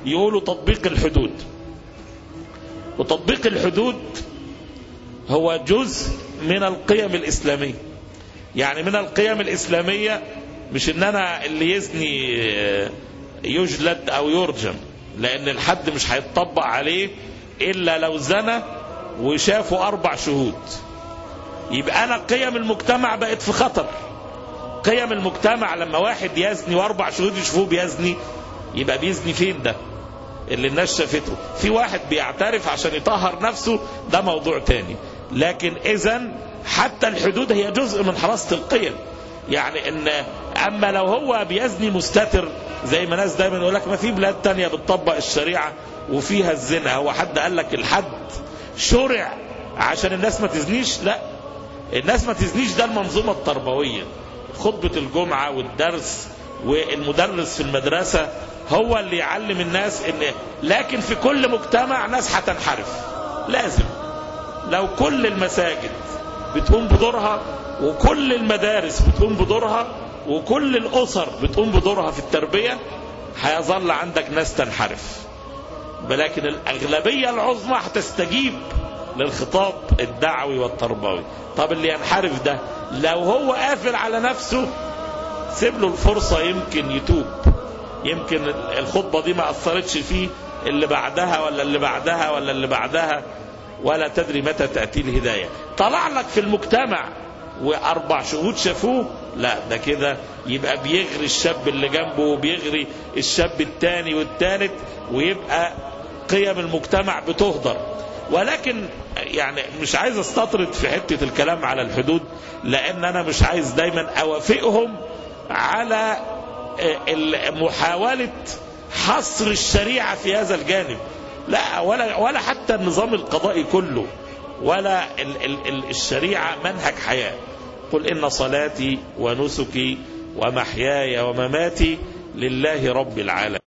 يقولوا تطبيق الحدود وتطبيق الحدود هو جزء من القيم الإسلامية يعني من القيم الإسلامية مش ان انا اللي يزني يجلد او يرجم لان الحد مش هيتطبق عليه الا لو زنى وشافوا اربع شهود يبقى انا قيم المجتمع بقت في خطر قيم المجتمع لما واحد يزني واربع شهود يشوفوه بيزني يبقى بيزني فين ده اللي الناس شافته في واحد بيعترف عشان يطهر نفسه ده موضوع تاني لكن اذا حتى الحدود هي جزء من حراسة القيم يعني ان اما لو هو بيزني مستتر زي ما ناس دايما يقول لك ما في بلاد تانية بتطبق الشريعة وفيها الزنا هو حد قال لك الحد شرع عشان الناس ما تزنيش لا الناس ما تزنيش ده المنظومة التربوية خطبة الجمعة والدرس والمدرس في المدرسة هو اللي يعلم الناس ان لكن في كل مجتمع ناس هتنحرف لازم لو كل المساجد بتقوم بدورها وكل المدارس بتقوم بدورها وكل الأسر بتقوم بدورها في التربية هيظل عندك ناس تنحرف ولكن الأغلبية العظمى هتستجيب للخطاب الدعوي والتربوي طب اللي ينحرف ده لو هو قافل على نفسه سيب له الفرصة يمكن يتوب يمكن الخطبة دي ما أثرتش فيه اللي بعدها ولا اللي بعدها ولا اللي بعدها ولا تدري متى تأتي الهداية طلع لك في المجتمع وأربع شهود شافوه لا ده كده يبقى بيغري الشاب اللي جنبه وبيغري الشاب الثاني والثالث ويبقى قيم المجتمع بتهدر ولكن يعني مش عايز استطرد في حتة الكلام على الحدود لأن أنا مش عايز دايما أوافقهم على محاولة حصر الشريعة في هذا الجانب لا ولا ولا حتى النظام القضائي كله ولا ال ال الشريعة منهج حياة قل إن صلاتي ونسكي ومحياي ومماتي لله رب العالمين